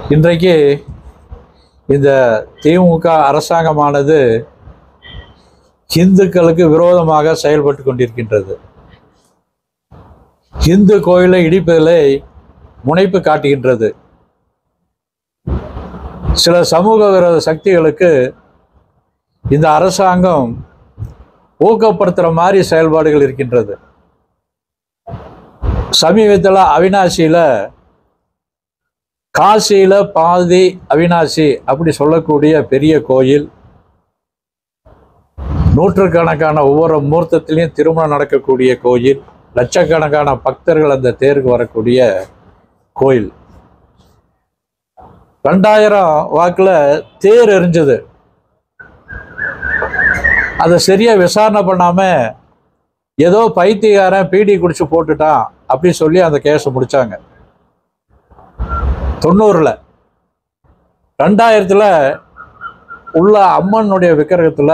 இன்றைக்கு இந்த திமுக அரசாங்கமானது இந்துக்களுக்கு விரோதமாக செயல்பட்டு கொண்டிருக்கின்றது இந்து கோயிலை இடிப்பதிலே முனைப்பு காட்டுகின்றது சில சமூக விரோத சக்திகளுக்கு இந்த அரசாங்கம் ஊக்கப்படுத்துகிற மாதிரி செயல்பாடுகள் இருக்கின்றது சமீபத்தில் அவினாசியில் காசியில் பாதி அவினாசி அப்படி சொல்லக்கூடிய பெரிய கோயில் நூற்றுக்கணக்கான ஒவ்வொரு முகூர்த்தத்திலையும் திருமணம் நடக்கக்கூடிய கோயில் லட்சக்கணக்கான பக்தர்கள் அந்த தேருக்கு வரக்கூடிய கோயில் ரெண்டாயிரம் வாக்கில் தேர் எரிஞ்சது அதை சரியா விசாரணை பண்ணாம ஏதோ பைத்தியக்காரன் பீடி குடிச்சு போட்டுட்டான் அப்படின்னு சொல்லி அந்த கேஸை முடிச்சாங்க தொண்ணூறுல ரெண்டாயிரத்துல உள்ள அம்மனுடைய விக்கிரகத்துல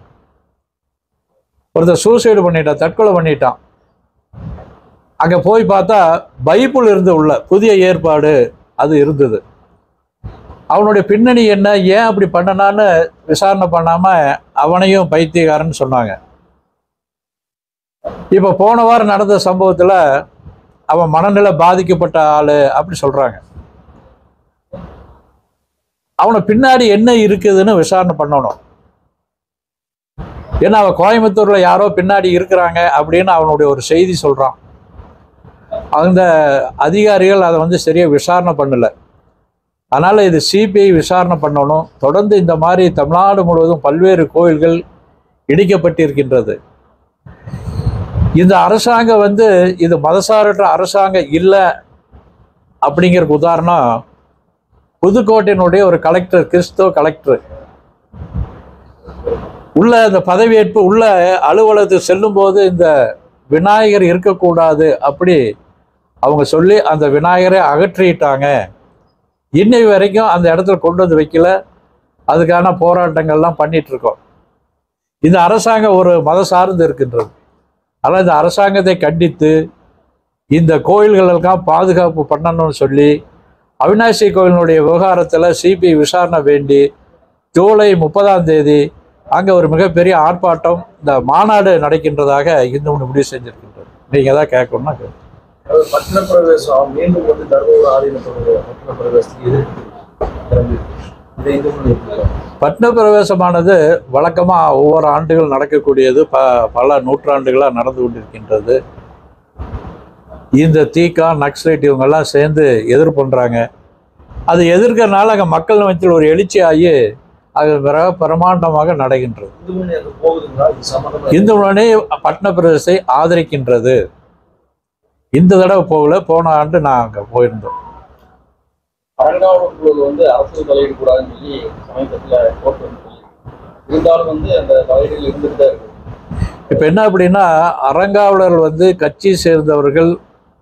ஒருத்தர் சூசைடு பண்ணிட்டான் தற்கொலை பண்ணிட்டான் அங்க போய் பார்த்தா பைபிள் இருந்து உள்ள புதிய ஏற்பாடு அது இருந்தது அவனுடைய பின்னணி என்ன ஏன் அப்படி பண்ணனான்னு விசாரணை பண்ணாம அவனையும் பைத்தியக்காரன்னு சொன்னாங்க இப்ப போன வாரம் நடந்த சம்பவத்துல அவன் மனநிலை பாதிக்கப்பட்ட ஆளு அப்படி சொல்றாங்க அவனை பின்னாடி என்ன இருக்குதுன்னு விசாரணை பண்ணணும் ஏன்னா அவன் கோயம்புத்தூர்ல யாரோ பின்னாடி இருக்கிறாங்க அப்படின்னு அவனுடைய ஒரு செய்தி சொல்றான் அந்த அதிகாரிகள் அதை வந்து சரியா விசாரணை பண்ணல அதனால இது சிபிஐ விசாரணை பண்ணணும் தொடர்ந்து இந்த மாதிரி தமிழ்நாடு முழுவதும் பல்வேறு கோயில்கள் இடிக்கப்பட்டிருக்கின்றது இந்த அரசாங்கம் வந்து இது மதசாரற்ற அரசாங்கம் இல்லை அப்படிங்கிறதுக்கு உதாரணம் புதுக்கோட்டையினுடைய ஒரு கலெக்டர் கிறிஸ்தவ கலெக்டர் உள்ள இந்த பதவியேற்பு உள்ள அலுவலகத்துக்கு செல்லும்போது இந்த விநாயகர் இருக்கக்கூடாது அப்படி அவங்க சொல்லி அந்த விநாயகரை அகற்றிட்டாங்க இன்னை வரைக்கும் அந்த இடத்துல கொண்டு வந்து வைக்கல அதுக்கான போராட்டங்கள்லாம் பண்ணிட்டு இருக்கோம் இந்த அரசாங்கம் ஒரு மத சார்ந்து இருக்கின்றது ஆனால் இந்த அரசாங்கத்தை கண்டித்து இந்த கோயில்களுக்கெல்லாம் பாதுகாப்பு பண்ணணும்னு சொல்லி அவினாசி கோயிலினுடைய விவகாரத்தில் சிபிஐ விசாரணை வேண்டி ஜூலை முப்பதாம் தேதி அங்கே ஒரு மிகப்பெரிய ஆர்ப்பாட்டம் இந்த மாநாடு நடக்கின்றதாக இந்து ஒன்று முடிவு செஞ்சிருக்கின்றது நீங்கள் தான் கேட்கணும்னா கேட்கணும். அதாவது பட்டண பிரவேசம் மீண்டும் வந்து தர்மபுரி ஆதீனத்தோட பட்டண பிரவேசத்துக்கு எதிர்ப்பு கிளம்பியிருக்கு. இதை இந்து முன்னணி எப்படி பார்க்குது? பட்ன பிரவேசமானது வழக்கமாக ஒவ்வொரு ஆண்டுகள் நடக்கக்கூடியது ப பல நூற்றாண்டுகளாக நடந்து கொண்டிருக்கின்றது இந்த தீகா நக்சலைட் இவங்கெல்லாம் சேர்ந்து எதிர் பண்ணுறாங்க அது எதிர்க்கறனால அங்கே மக்கள் மத்தியில் ஒரு எழுச்சி ஆகி அது மிக பிரமாண்டமாக நடக்கின்றது இந்து முன்னணி அங்க போகுதுங்களா இது சம்பந்தமா இந்து முன்னணி பட்ன பிரதேசத்தை ஆதரிக்கின்றது இந்த தடவை போகல போன ஆண்டு நான் அங்கே போயிருந்தோம் அரங்காவலர்கள் வந்து அரசு தலையிட கூடாதுன்னு சொல்லி சமீபத்துல கோர்ட் வந்து சொல்லி இருந்தாலும் வந்து அந்த தலையீடுகள் இருந்துட்டு தான் இருக்கு இப்போ என்ன அப்படின்னா அறங்காவலர்கள் வந்து கட்சி சேர்ந்தவர்கள்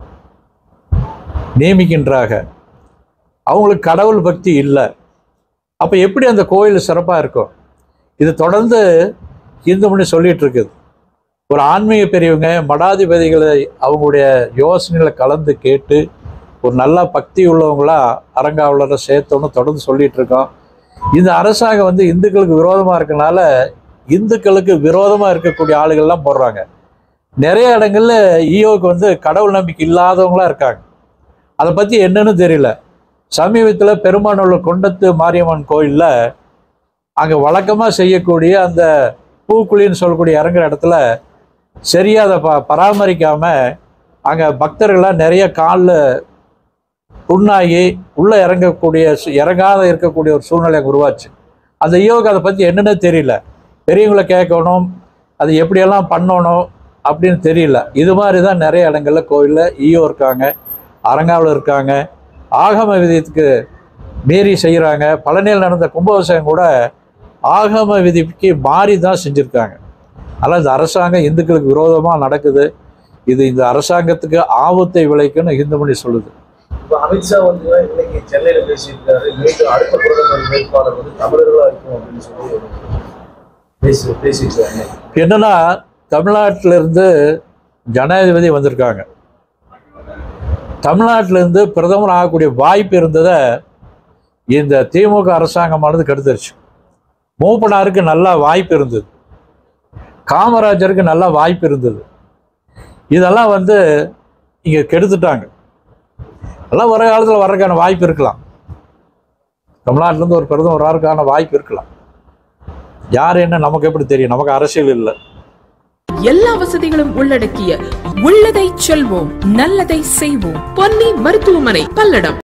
நியமிக்கின்றாங்க அவங்களுக்கு கடவுள் பக்தி இல்லை அப்போ எப்படி அந்த கோயில் சிறப்பாக இருக்கும் இது தொடர்ந்து இந்து மணி சொல்லிட்டு இருக்குது ஒரு ஆன்மீக பெரியவங்க மடாதிபதிகளை அவங்களுடைய யோசனைகளை கலந்து கேட்டு ஒரு நல்ல பக்தி உள்ளவங்களா அறங்காவலரை சேர்த்தோன்னு தொடர்ந்து சொல்லிட்டு இருக்கோம் இந்த அரசாங்கம் வந்து இந்துக்களுக்கு விரோதமாக இருக்கனால இந்துக்களுக்கு விரோதமாக இருக்கக்கூடிய ஆளுகள்லாம் போடுறாங்க நிறைய இடங்கள்ல ஈயோக்கு வந்து கடவுள் நம்பிக்கை இல்லாதவங்களா இருக்காங்க அதை பற்றி என்னன்னு தெரியல சமீபத்தில் பெருமானூர் கொண்டத்து மாரியம்மன் கோயிலில் அங்கே வழக்கமாக செய்யக்கூடிய அந்த பூக்குழின்னு சொல்லக்கூடிய இறங்குற இடத்துல சரியாக அதை ப பராமரிக்காமல் அங்கே பக்தர்கள்லாம் நிறைய காலில் புண்ணாகி உள்ளே இறங்கக்கூடிய சு- இறங்காத இருக்கக்கூடிய ஒரு சூழ்நிலை அங்க உருவாச்சு அந்த ஈயோக்கு அதை பற்றி என்னன்னு தெரியல பெரியவங்களை கேட்கணும் அது எப்படியெல்லாம் பண்ணணும் அப்படின்னு தெரியல இது மாதிரி தான் நிறைய இடங்கள்ல கோயிலில் ஈயோ இருக்காங்க அரங்காவில் இருக்காங்க ஆகம விதிக்கு மீறி செய்கிறாங்க பழனியில் நடந்த கும்பாபிஷேகம் கூட ஆகம விதிக்கு மாறி தான் செஞ்சுருக்காங்க அதனால் இந்த அரசாங்கம் இந்துக்களுக்கு விரோதமாக நடக்குது இது இந்த அரசாங்கத்துக்கு ஆபத்தை விளைக்குன்னு இந்துமணி சொல்லுது இப்ப அமித்ஷா வந்து இன்னைக்கு சென்னையில பேசியிருக்காரு மீண்டும் அடுத்த பிரதமர் வேட்பாளர் வந்து தமிழர்களா இருக்கும் அப்படின்னு சொல்லி பேசி பேசியிருக்காங்க என்னன்னா தமிழ்நாட்டில இருந்து ஜனாதிபதி வந்திருக்காங்க தமிழ்நாட்டில இருந்து பிரதமர் ஆகக்கூடிய வாய்ப்பு இருந்ததை இந்த திமுக அரசாங்கமானது கெடுத்துருச்சு மூப்பனாருக்கு நல்லா வாய்ப்பு இருந்தது காமராஜருக்கு நல்லா வாய்ப்பு இருந்தது இதெல்லாம் வந்து இங்கே கெடுத்துட்டாங்க எல்லாம் வர காலத்தில் வர்றதுக்கான வாய்ப்பு இருக்கலாம் தமிழ்நாட்டிலேருந்து ஒரு பிரதமர் வர்றதுக்கான வாய்ப்பு இருக்கலாம் யார் என்ன நமக்கு எப்படி தெரியும் நமக்கு அரசியல் இல்லை எல்லா வசதிகளும் உள்ளடக்கிய உள்ளதை செல்வோம் நல்லதை செய்வோம் பொன்னி மருத்துவமனை பல்லடம்